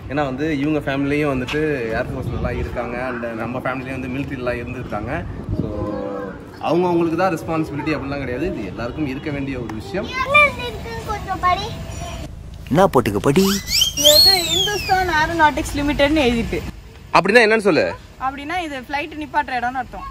ஏன்னா வந்து இவங்க ஃபேமிலியும் வந்துட்டு ஏர்ஃபோர்ஸ்லாம் இருக்காங்க அண்ட் நம்ம ஃபேமிலியும் வந்து மிலிட்ரிலாம் இருந்திருக்காங்க ஸோ அவங்க அவங்களுக்கு தான் ரெஸ்பான்சிபிலிட்டி அப்படிலாம் கிடையாது இது எல்லாருக்கும் இருக்க வேண்டிய ஒரு விஷயம் கொஞ்சம் படி என்ன போட்டுக்க படி இது வந்து இந்துஸ்தான் ஏரோநாட்டிக்ஸ் லிமிடெட்னு எழுதிட்டு அப்படின்னா என்னன்னு சொல்லு அப்படின்னா இது ஃப்ளைட் நிப்பாட்டுற இடம்னு அர்த்தம்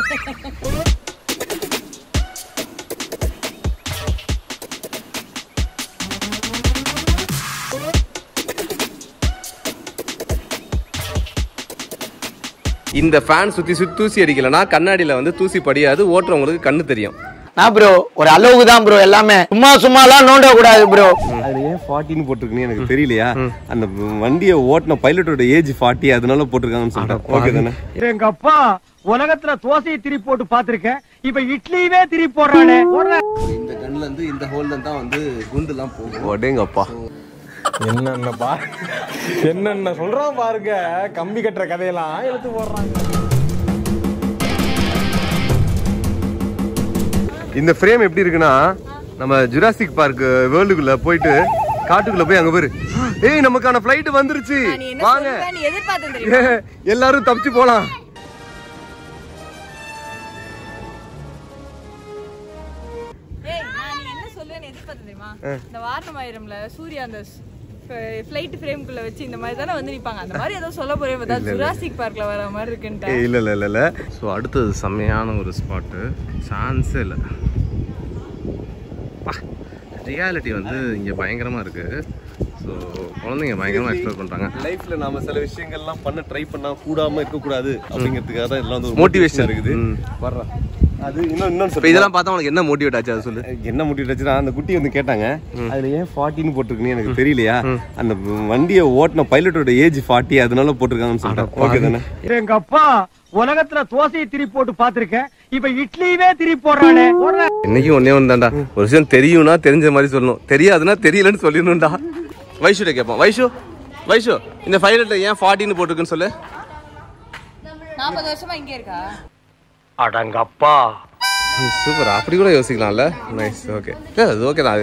இந்த ஃபேன் சுற்றி சுற்றி தூசி அடிக்கலைன்னா கண்ணாடியில் வந்து தூசி படியாது ஓட்டுறவங்களுக்கு கண்ணு தெரியும் நான் ப்ரோ ஒரு அளவுக்கு தான் ப்ரோ எல்லாமே சும்மா சும்மாலாம் நோண்ட கூடாது ப்ரோ அதுல ஏன் ஃபார்ட்டின்னு போட்டிருக்குன்னு எனக்கு தெரியலையா அந்த வண்டியை ஓட்டின பைலட்டோட ஏஜ் ஃபார்ட்டி அதனால போட்டிருக்காங்கன்னு சொல்றேன் ஓகே தானே எங்க அப்பா உலகத்துல தோசையை திருப்பி போட்டு பாத்திருக்கேன் இப்ப இட்லியவே திருப்பி போடுறானே இந்த கண்ணில் இருந்து இந்த ஹோல்ல தான் வந்து குண்டுலாம் போகும் ஒடேங்கப்பா என்னென்ன பா என்னென்ன சொல்றான் பாருங்க கம்பி கட்டுற கதையெல்லாம் எடுத்து போடுறாங்க இந்த ஃப்ரேம் எப்படி இருக்குன்னா நம்ம ஜுராசிக் பார்க் வேர்ல்டுக்குள்ள போயிட்டு காட்டுக்குள்ள போய் அங்க பாரு ஏய் நமக்கான ஃப்ளைட் வந்துருச்சு நீ என்ன வாங்க சொல்லுவேன்னு எதிர்பார்த்தேன் தெரியுமா ஏ, எல்லாரும் தப்பிச்சு போலாம் ஏய் நான் நீ என்ன சொல்லுவேன்னு எதிர்பார்த்தேன் தெரியுமா இந்த வாரணமாயிரம்ல சூர்யா அந்த ஃப்ளைட் ஃப்ரேம்குள்ள வச்சு இந்த மாதிரி தானே வந்து நிப்பாங்க அந்த மாதிரி ஏதோ சொல்ல போறேன் பார்த்தா ஜுராசிக் பார்க்ல வர மாதிரி இருக்குன்ட்டு ஏய், இல்ல இல்ல இல்ல இல்ல ஸோ அடுத்தது செம்மையான ஒரு ஸ்பாட்டு சான்ஸே இல்லை ரியாலிட்டி வந்து இங்கே பயங்கரமாக இருக்குது ஸோ குழந்தைங்க பயங்கரமாக எக்ஸ்ப்ளோர் பண்ணுறாங்க லைஃப்ல நாம சில விஷயங்கள்லாம் பண்ண ட்ரை பண்ணா கூடாம இருக்க கூடாது அப்படிங்கிறதுக்காக தான் இதெல்லாம் வந்து Motivation. மோட்டிவேஷன் இருக்குது ம். வர்றா அது இன்னும் இன்னொன்னு இப்போ சொல்லு. இதெல்லாம் பார்த்தா உனக்கு என்ன மோட்டிவேட் ஆச்சு அதை சொல்லு என்ன முடிவுச்சுன்னா அந்த குட்டி வந்து கேட்டாங்க அதுல ஏன் ஃபார்ட்டின்னு போட்டிருக்குன்னு எனக்கு தெரியலையா அந்த வண்டியை ஓட்டின பைலட்டோட ஏஜ் ஃபார்ட்டி அதனால போட்டிருக்காங்கன்னு சொல்றேன் ஓகே தானே எங்க அப்பா உலகத்துல தோசையை திருப்பி போட்டு பாத்திருக்கேன் இப்ப இட்லியவே திருப்பி போடுறானே இன்னைக்கும் ஒன்னே ஒன்று தான்டா ஒரு விஷயம் தெரியும்னா தெரிஞ்ச மாதிரி சொல்லணும் தெரியாதுன்னா தெரியலன்னு சொல்லணும்டா வைஷுட்ட கேட்போம் வைஷு வைஷு இந்த ஃபைலட்டில் ஏன் ஃபார்ட்டின்னு போட்டிருக்குன்னு சொல்லு நாற்பது வருஷமா இங்கே இருக்கா அடங்கப்பா சூப்பர் அப்படி கூட யோசிக்கலாம்ல நைஸ் ஓகே இல்லை அது ஓகே தான் அது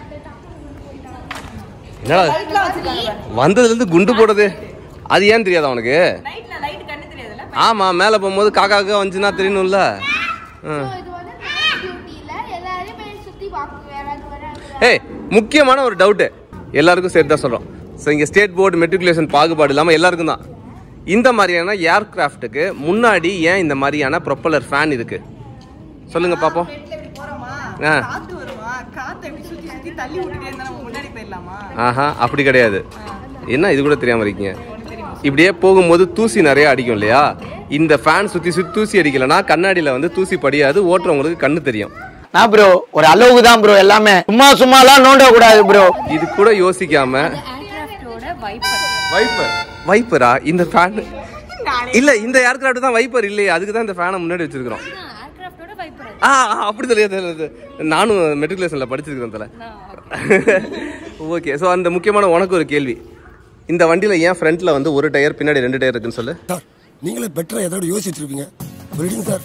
என்னடா வந்ததுலேருந்து குண்டு போடுறது அது ஏன் தெரியாதா உனக்கு நைட்ல லைட் கண்ணு தெரியாதுல்ல ஆமாம் மேலே போகும்போது காக்காக்கா வந்துச்சுன்னா தெரியணும்ல ஆ இது வந்து நைட் டியூட்டில எல்லாரையும் போய் சுத்தி பார்க்கணும் யாராவது வராங்க ஏய் முக்கியமான ஒரு டவுட்டு எல்லாருக்கும் சேர்த்து தான் சொல்கிறோம் ஸோ இங்கே ஸ்டேட் போர்டு மெட்ரிகுலேஷன் பாகுபாடு இல்லாமல் எல்லாருக்கும் தான் இந்த மாதிரியான ஏர்கிராஃப்ட்டுக்கு முன்னாடி ஏன் இந்த மாதிரியான ப்ரொப்பலர் ஃபேன் இருக்கு சொல்லுங்க பார்ப்போம் ஃப்ரண்ட்ல இப்படி போறோமா ஆ. காத்து வருமா காத்து எப்படி சுத்தி சுத்தி தள்ளி விட்டுட்டே இருந்தா நம்ம முன்னாடி போயிடலாமா ஆஹா அப்படி கிடையாது என்ன இது கூட தெரியாமல் இருக்கீங்க இப்படியே போகும்போது தூசி நிறைய அடிக்கும் இல்லையா இந்த ஃபேன் சுற்றி சுற்றி தூசி அடிக்கலைன்னா கண்ணாடியில் வந்து தூசி படியாது ஓட்டுறவங்களுக்கு கண்ணு தெரியும் நான் ப்ரோ ஒரு அளவுக்கு தான் ப்ரோ எல்லாமே சும்மா சும்மாலாம் நோண்ட கூடாது ப்ரோ இது கூட யோசிக்காம ஏர்கிராஃப்டோட வைப்பர் வைப்பர் வைப்பரா இந்த ஃபேன் இல்ல இந்த ஏர்கிராஃப்ட் தான் வைப்பர் இல்லையே அதுக்கு தான் இந்த ஃபேனை முன்னாடி வச்சிருக்கிறோம் ஏர்கிராஃப்டோட வைப்பர் ஆ ஆ, அப்படி தெரியாது நானும் மெட்ரிகுலேஷன்ல படிச்சிருக்கிறேன் தல ஓகே ஸோ அந்த முக்கியமான உனக்கு ஒரு கேள்வி இந்த வண்டியில ஏன் ஃப்ரண்ட்ல வந்து ஒரு டயர் பின்னாடி ரெண்டு டயர் இருக்குன்னு சொல்லு சார் நீங்களே பெட்டரா ஏதாவது யோசிச்சிருப்பீங்க சொல்லிடுங்க சார்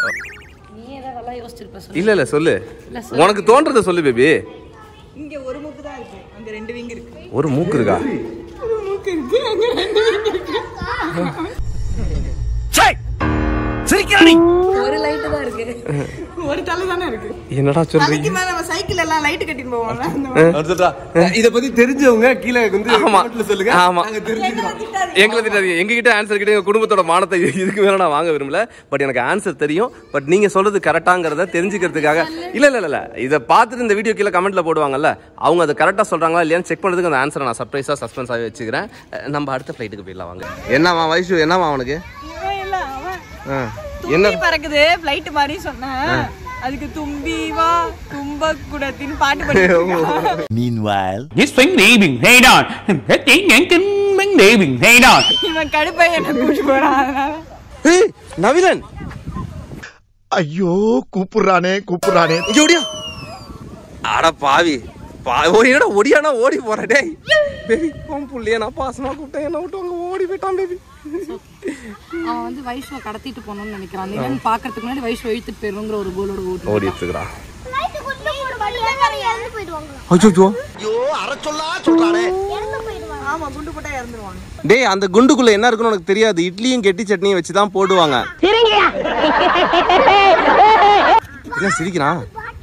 இல்ல இல்ல சொல்லு உனக்கு தோன்றத சொல்லு பேபி இங்க ஒரு மூக்கு தான் இருக்கு அங்க ரெண்டு விங் இருக்கு ஒரு மூக்கு இருக்கா ஒரு லைட் தான் இருக்கு ஒரு தலை தானே இருக்கு என்னடா சொல்றீங்க தலைக்கு மேல நம்ம சைக்கிள் எல்லாம் லைட் கட்டிட்டு போவோம்ல அந்த மாதிரி. இத பத்தி தெரிஞ்சவங்க கீழே வந்து ஆமா comment ல சொல்லுங்க ஆமா நாங்க தெரிஞ்சுக்கிறோம் எங்களை திட்டாதீங்க எங்க கிட்ட ஆன்சர் கிட்ட எங்க குடும்பத்தோட மானத்தை இதுக்கு மேல நான் வாங்க விரும்பல பட் எனக்கு ஆன்சர் தெரியும் பட் நீங்க சொல்றது கரெக்டாங்கிறத தெரிஞ்சுக்கிறதுக்காக இல்ல இல்ல இல்ல, இல்ல இதை பார்த்துட்டு இந்த வீடியோ கீழே கமெண்ட்ல போடுவாங்கல்ல அவங்க அதை கரெக்டா சொல்றாங்களா இல்லையான்னு செக் பண்ணதுக்கு அந்த ஆன்சரை நான் சர்ப்ரைஸா சஸ்பென்ஸ் ஆகி வச்சுக்கிறேன் அஹ் நம்ம அடுத்த ஃபிளைட்டுக்கு போயிடலாம் வாங்க என்னவா வயசு என்னவா அவனுக்கு இவன் இல்ல அவன் ஆ. என்ன தும்பி பறக்குது ஃப்ளைட் மாதிரி சொன்னேன் அதுக்கு தும்பி வா தும்ப குடத்தின் பாட்டு பண்ணி meanwhile This thing leaving, hey on. That thing ain't leaving, hey on. இவன் கடுப்பை என்ன கூட்டி போறான் அதனால ஏய், நவிலன் ஐயோ கூப்பிடுறானே கூப்பிடுறானே இங்க ஓடியா அட பாவி பா ஓடிடா ஓடியானா ஓடி போறேன் டேய் பேபி உன் புள்ளைய நான் பாசமா கூப்பிட்டேன் என்ன விட்டு அங்க ஓடி போயிட்டான் பேபி அவன் வந்து வைஷ்வ கடத்திட்டு போகணும்னு நினைக்கிறான் நிலன் பாக்குறதுக்கு முன்னாடி வைஷ்வ இழுத்துட்டு போயிருங்கிற ஒரு கோலோட ஓட்டு ஓடி எடுத்துக்கிறான் நைட்டு கூட்டிட்டு போற வழியில இறந்து போயிடுவாங்க அச்சோ ஐயோ அரை சொல்லா சொல்றானே இறந்து போயிடுவாங்க ஆமா குண்டு போட்டா இறந்துருவாங்க டேய் அந்த குண்டுக்குள்ள என்ன இருக்குன்னு உனக்கு தெரியாது இட்லியும் கெட்டி சட்னியும் வச்சு தான் போடுவாங்க என்ன சிரிக்கிறான்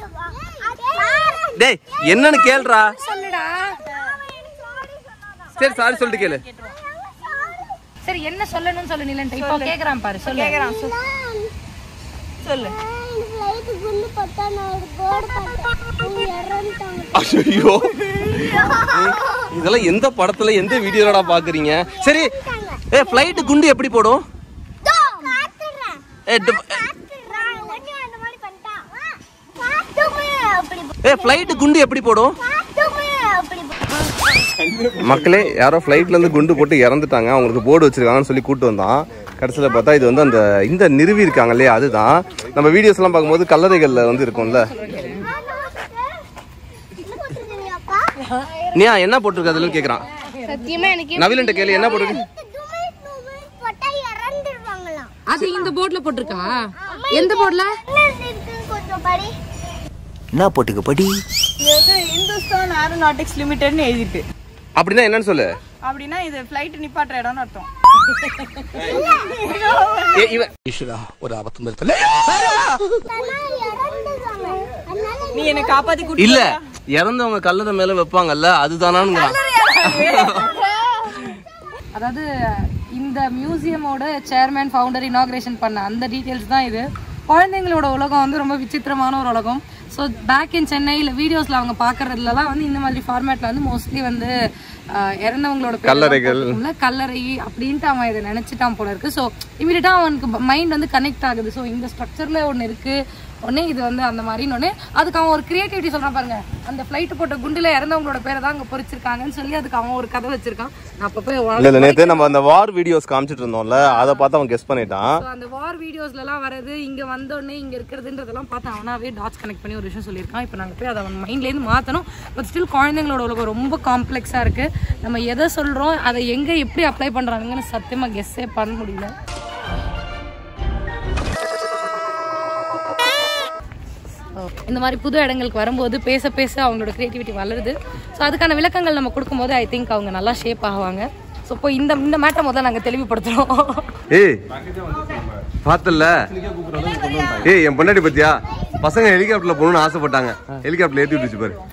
டேய் என்னன்னு கேளுடா சொல்லுடா சரி சாரி சொல்லிட்டு கேளு சரி என்ன சொல்லணும்னு சொல்லு நிலன் இப்போ கேக்குறான் பாரு சொல்லு கேக்குறான் சொல். சொல்லு ஐயோ இதெல்லாம் எந்த படத்துல எந்த வீடியோலடா பாக்குறீங்க சரி ஏ ஃப்ளைட் குண்டு எப்படி போடும் ஏ, டு- ஏ ஃப்ளைட் குண்டு எப்படி போடும் மக்களே யாரோ ஃப்ளைட்ல இருந்து குண்டு போட்டு இறந்துட்டாங்க அவங்களுக்கு போர்டு வச்சிருக்காங்கன்னு சொல்லி கூட்டு வந்தான் கடைசியில் பார்த்தா இது வந்து அந்த இந்த நிறுவி இருக்காங்க இல்லையா அதுதான் நம்ம வீடியோஸ் எல்லாம் பார்க்கும்போது கல்லறைகள்ல வந்து இருக்கும்ல நீ என்ன போட்டிருக்க அதுல கேக்குறான் சத்தியமா எனக்கு நவீன்ட்ட கேளு என்ன போட்டிருக்கு அது இந்த போர்ட்ல போட்டிருக்கா எந்த போர்ட்ல கொஞ்சம் படி என்ன போட்டுக்க படி இது வந்து இந்துஸ்தான் ஏரோநாட்டிக்ஸ் லிமிடெட்னு எழுதிட்டு அப்படின்னா என்னன்னு சொல்லு அப்படின்னா இது ஃப்ளைட் நிப்பாட்டுற இடம்னு அர்த்தம் ஏ, இவன் ஒரு அபத்தம் இருக்கல நீ என்னை காப்பாத்தி கூட்டி இல்ல இறந்தவங்க கல்லறை மேல வைப்பாங்கல்ல அதுதானாங்கிறான் அதாவது இந்த மியூசியமோட சேர்மேன் ஃபவுண்டர் இனாகிரேஷன் பண்ண அந்த டீட்டெயில்ஸ் தான் இது குழந்தைங்களோட உலகம் வந்து ரொம்ப விசித்திரமான ஒரு உலகம் ஸோ பேக் இன் சென்னையில் வீடியோஸில் அவங்க பார்க்கறதுலலாம் வந்து இந்த மாதிரி ஃபார்மேட்டில் வந்து மோஸ்ட்லி வந்து ஆஹ், இறந்தவங்களோட பேர் கல்லறைகள். போட்டிருக்கும்ல, கல்லறை அப்படின்ட்டு அவன் இதை நினைச்சிட்டான் போல இருக்கு ஸோ இமீடியட்டாக அவனுக்கு மைண்ட் வந்து கனெக்ட் ஆகுது ஸோ இந்த ஸ்ட்ரக்சரில் ஒன்று இருக்கு உடனே இது வந்து அந்த மாதிரின்னு உடனே அதுக்கு அவன் ஒரு கிரியேட்டிவிட்டி சொல்றான் பாருங்க அந்த ஃப்ளைட் போட்ட குண்டுல இறந்தவங்களோட பேரை தான் அங்கே பொறிச்சிருக்காங்கன்னு சொல்லி அதுக்கு அவன் ஒரு கதை வச்சிருக்கான் நான் அப்போ போய் இல்ல இல்ல நேத்து நம்ம அந்த வார் வீடியோஸ் காமிச்சிட்டு இருந்தோம்ல அதை பார்த்து அவன் கெஸ் பண்ணிட்டான் So, அந்த வார் வீடியோஸ்லலாம் வரது இங்க வந்தோடனே இங்க இருக்கிறதுன்றதெல்லாம் பார்த்து அவனாவே டாட்ஸ் கனெக்ட் பண்ணி ஒரு விஷயம் சொல்லியிருக்கான் இப்போ நாங்கள் போய் அதை அவன் மைண்ட்லேருந்து மாற்றணும் பட் ஸ்டில் குழந்தைங்களோட உலகம் ரொம்ப காம்ப்ளெக்ஸாக இருக்கு நம்ம எதை சொல்றோம் அதை எங்க எப்படி அப்ளை பண்றானுங்கன்னு சத்தியமா கெஸ்ஸே பண்ண முடியல இந்த மாதிரி புது இடங்களுக்கு வரும்போது பேச பேச அவங்களோட கிரியேட்டிவிட்டி வளருது ஸோ அதுக்கான விளக்கங்கள் நம்ம கொடுக்கும்போது ஐ திங்க் அவங்க நல்லா ஷேப் ஆகுவாங்க ஸோ இப்போ இந்த இந்த மேட்டை முதல்ல நாங்கள் தெளிவுபடுத்துகிறோம் ஏய் பார்த்தல ஏய் என் பொண்டாட்டி பத்தியா பசங்க ஹெலிகாப்டர்ல போகணும்னு ஆசைப்பட்டாங்க ஹெலிகாப்டர்ல ஏத்தி விட்டுச்சு பாரு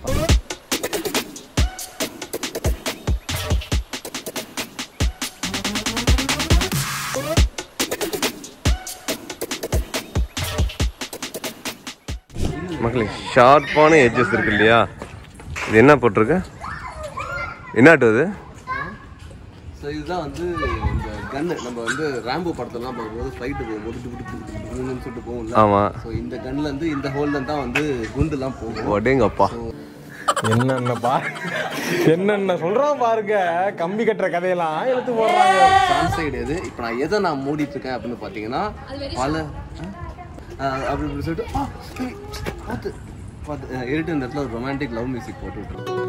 மக்களே ஷார்ப்பான எட்ஜஸ் இருக்கு இல்லையா இது என்ன போட்டிருக்கு என்னாட்டு அது ஸோ இதுதான் வந்து இந்த கன்னு நம்ம வந்து ராம்போ படத்தெல்லாம் பார்க்கும்போது ஃப்ளைட்டு போகும்போது டுக்கு டுக்கு டுக்கு டுக்குன்னு சொல்லிட்டு போகும்ல ஆமா. ஸோ இந்த கன்ல இருந்து இந்த ஹோல்ல தான் வந்து குண்டுலாம் போகும் ஒடேங்கப்பா என்னென்ன பா என்னென்ன சொல்றான் பாருங்க கம்பி கட்டுற கதையெல்லாம் எடுத்து போடுறாங்க சான்ஸே கிடையாது இப்போ நான் எதை நான் மூடிட்டு இருக்கேன் அப்படின்னு பார்த்தீங்கன்னா பல ஆ, அப்படி இப்படி சொல்லிட்டு ஆ, ஏய், பார்த்து பார்த்து எடிட்டு இந்த இடத்துல ஒரு ரொமான்டிக் லவ் மியூசிக் போட்டு விட்டுருக்கோம்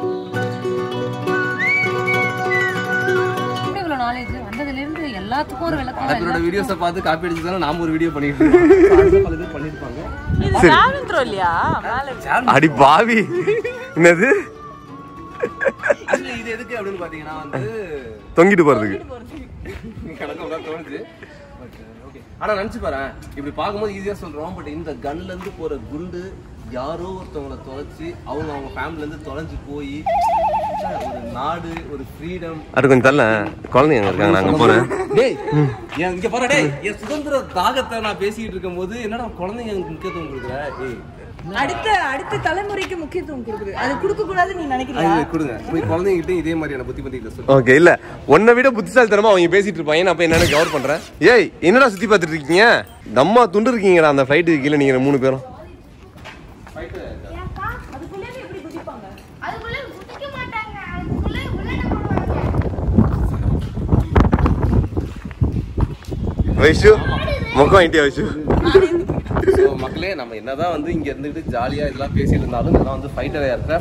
எப்படி இவ்வளோ நாலேஜ் வந்ததுலேருந்து எல்லாத்துக்கும் ஒரு விளக்கம் அவரோட வீடியோஸை பார்த்து காப்பி அடிச்சு தானே நாம ஒரு வீடியோ பண்ணிட்டு இருக்கோம் So, அதுதான் பல பேர் பண்ணியிருப்பாங்க இது டிராவலிங் த்ரோ இல்லையா மேல அடி பாவி என்னது இது எதுக்கு அப்படின்னு பாத்தீங்கன்னா வந்து தொங்கிட்டு போறதுக்கு எனக்கு அப்படிதான் தோணுச்சு But, okay. ஆனா நினைச்சு பாரு இப்படி பார்க்கும்போது ஈஸியா சொல்றோம் பட் இந்த கன்ல இருந்து போற குண்டு யாரோ ஒருத்தவங்கள தொலைச்சு அவங்க அவங்க ஃபேமிலில இருந்து தொலைஞ்சு போய் ஒரு நாடு ஒரு ஃப்ரீடம் அது கொஞ்சம் தரல குழந்தைங்க இருக்காங்க நாங்க போறேன் டேய் என் இங்க பாரு டேய் என் சுதந்திர தாகத்தை நான் பேசிட்டு இருக்கும்போது என்னடா குழந்தைங்க முக்கியத்துவம் கொடுக்குற ஏய் அடுத்த அடுத்த தலைமுறைக்கு முக்கியத்துவம் கொடுக்குது அது கொடுக்க கூடாதுன்னு நீ நினைக்கிறியா அது கொடுங்க போய் குழந்தைங்கிட்ட இதே மாதிரியான புத்தி பத்தி சொல்லு ஓகே இல்ல உன்னை விட புத்திசாலித்தனமா அவங்க பேசிட்டு இருப்பாங்க நான் போய் என்னன்னு கவர் பண்றேன் ஏய் என்னடா சுத்தி பார்த்துட்டு இருக்கீங்க தம்மா துண்டு இருக்கீங்கடா அந்த ஃபிளைட்டு கீழே நீங்க மூணு பேரும் அதுக்குள்ள குதிக்க மாட்டாங்க அதுக்குள்ள உள்ளட போடுவாங்க வைஷு முகம் இண்டியா வைஷு ஸோ மக்களே நம்ம என்னதான் வந்து இங்க இருந்துட்டு ஜாலியா இதெல்லாம் பேசிட்டு இருந்தாலும் இதெல்லாம் வந்து ஃபைட்டர் ஏர்கிராஃப்ட்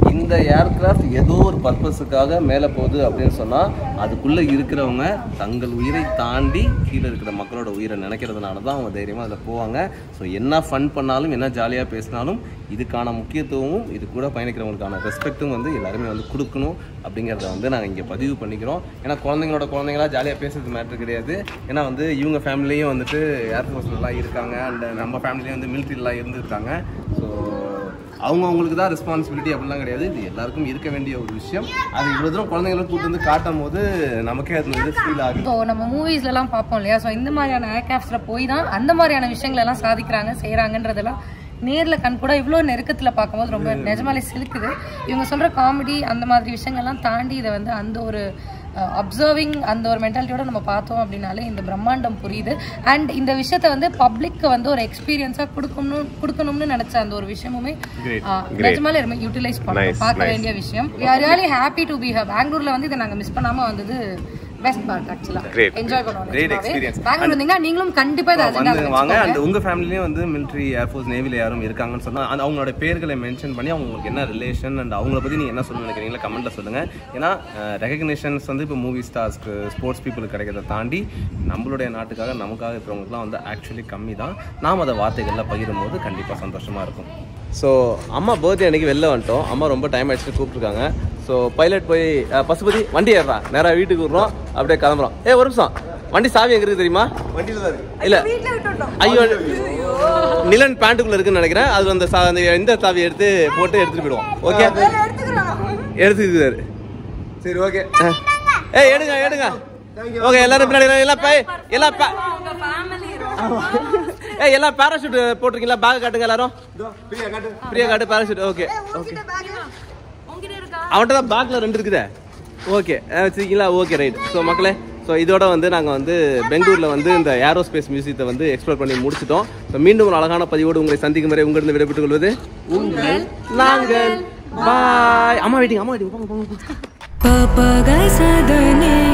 இந்த ஏர்கிராஃப்ட் ஏதோ ஒரு பர்பஸுக்காக மேலே போகுது அப்படின்னு சொன்னால் அதுக்குள்ளே இருக்கிறவங்க தங்கள் உயிரை தாண்டி கீழே இருக்கிற மக்களோட உயிரை நினைக்கிறதுனால தான் அவங்க தைரியமாக அதில் போவாங்க ஸோ என்ன ஃபன் பண்ணாலும் என்ன ஜாலியாக பேசினாலும் இதுக்கான முக்கியத்துவமும் இது கூட பயணிக்கிறவங்களுக்கான ரெஸ்பெக்ட்டும் வந்து எல்லாருமே வந்து கொடுக்கணும் அப்படிங்கிறத வந்து நாங்கள் இங்கே பதிவு பண்ணிக்கிறோம் ஏன்னா குழந்தைங்களோட குழந்தைங்களா ஜாலியாக பேசுறது மேட்ரு கிடையாது ஏன்னா வந்து இவங்க ஃபேமிலியும் வந்துட்டு ஏர்ஃபோர்ஸ்லாம் இருக்காங்க அண்ட் நம்ம ஃபேமிலியும் வந்து மிலிட்ரிலாம் இருந்திருக்காங்க ஸோ அவங்க அவங்களுக்கு தான் ரெஸ்பான்சிபிலிட்டி அப்படிலாம் கிடையாது இது எல்லாருக்கும் இருக்க வேண்டிய ஒரு விஷயம் அது இவ்வளோ தூரம் குழந்தைங்களும் கூட்டு வந்து காட்டும் போது நமக்கே அது வந்து ஃபீல் ஆகும் இப்போ நம்ம மூவிஸ்ல எல்லாம் பார்ப்போம் இல்லையா ஸோ இந்த மாதிரியான ஏர்கிராஃப்ட்ஸ்ல போய் தான் அந்த மாதிரியான விஷயங்கள் எல்லாம் சாதிக்கிறாங்க செய்யறாங்கன்றதெல்லாம் நேர்ல கண் கூட இவ்வளோ நெருக்கத்துல பார்க்கும்போது ரொம்ப நிஜமாலே சிலுக்குது இவங்க சொல்ற காமெடி அந்த மாதிரி விஷயங்கள்லாம் தாண்டி இதை வந்து அந்த ஒரு அப்சர்விங் அந்த ஒரு மென்டாலிட்டியோட நம்ம பார்த்தோம் அப்படின்னாலே இந்த பிரம்மாண்டம் புரியுது அண்ட் இந்த விஷயத்த வந்து பப்ளிக்கு வந்து ஒரு எக்ஸ்பீரியன்ஸா கொடுக்கணும் கொடுக்கணும்னு நினைச்ச அந்த ஒரு விஷயமுமே ஆஹ், நிஜமாலே ரொம்ப யூட்டிலைஸ் பண்ணணும் பார்க்க வேண்டிய விஷயம் we are really happy to be here பெங்களூர்ல வந்து இதை நாங்க மிஸ் பண்ணாம வந்தது பெஸ்ட் பார்ட் ஆக்சுவலா Great. என்ஜாய் பண்ணுவோம் Great நிஜமாவே. experience. பெங்களூர் இருந்தீங்கன்னா நீங்களும் கண்டிப்பா இதை agenda வந்து ல வாங்க வச்சுக்கோங்க. அண்ட் உங்க ஃபேமிலியும் வந்து மிலிட்ரி ஏர்ஃபோர்ஸ் நேவில யாரும் இருக்காங்கன்னு சொன்னா அந்த அவங்களோட பேர்களை மென்ஷன் பண்ணி அவங்களுக்கு என்ன ரிலேஷன் அண்ட் அவங்கள பத்தி நீங்க என்ன சொல்ல நினைக்கிறீங்களா கமெண்ட்ல சொல்லுங்க ஏன்னா ரெகக்னிஷன்ஸ் வந்து இப்போ மூவி ஸ்டார்ஸ்க்கு ஸ்போர்ட்ஸ் பீப்புளுக்கு கிடைக்கிறத தாண்டி நம்மளுடைய நாட்டுக்காக நமக்காக இருக்கிறவங்களுக்குலாம் வந்து ஆக்சுவலி கம்மி தான் நாம் அதை வார்த்தைகளில் பகிரும் போது கண்டிப்பாக சந்தோஷமா இருக்கும் ஸோ அம்மா பர்த்டே அன்னைக்கு வெளில வந்துட்டோம் அம்மா ரொம்ப டைம் ஆயிடுச்சு கூப்பிட்டுருக்காங்க ஸோ பைலட் போய் அஹ், பசுபதி வண்டி ஏறா நேராக வீட்டுக்கு விடுறோம் அப்படியே கிளம்புறோம் ஏ ஒரு நிமிஷம் வண்டி சாவி எங்க இருக்கு தெரியுமா வண்டியில தான் இருக்கு இல்ல ஐயோ நிலன் பேண்ட்டுக்குள்ள இருக்குன்னு நினைக்கிறேன் அது அந்த சா- அந்த இந்த சாவி எடுத்து போட்டு எடுத்துட்டு போயிடுவோம் ஓகே எடுத்துக்கிறாரு சரி ஓகே ஏய் எடுங்க எடுங்க ஓகே எல்லாரும் பின்னாடி எல்லாம் பை எல்லாம் பே- ஏய் எல்லாம் பேராஷூட் போட்டிருக்கீங்களா பேக் காட்டுங்க எல்லாரும் பிரியா காட்டு பிரியா காட்டு பேராஷூட் ஓகே ஓகே அவன்கிட்ட தான் பேக்ல ரெண்டு இருக்குதே ஓகே வச்சிருக்கீங்களா ஓகே ரைட் ஸோ மக்களே ஸோ இதோட வந்து நாங்கள் வந்து பெங்களூரில் வந்து இந்த ஏரோஸ்பேஸ் மியூசியத்தை வந்து எக்ஸ்ப்ளோர் பண்ணி முடிச்சிட்டோம் ஸோ மீண்டும் ஒரு அழகான பதிவோடு உங்களை சந்திக்கும் வரை உங்களிடம் விடைபெற்றுக் கொள்வது உங்கள் நாங்கள் பாய் அம்மா வெயிட்டிங் அம்மா வெயிட்டிங் போங்க போங்க Papa guys, I don't need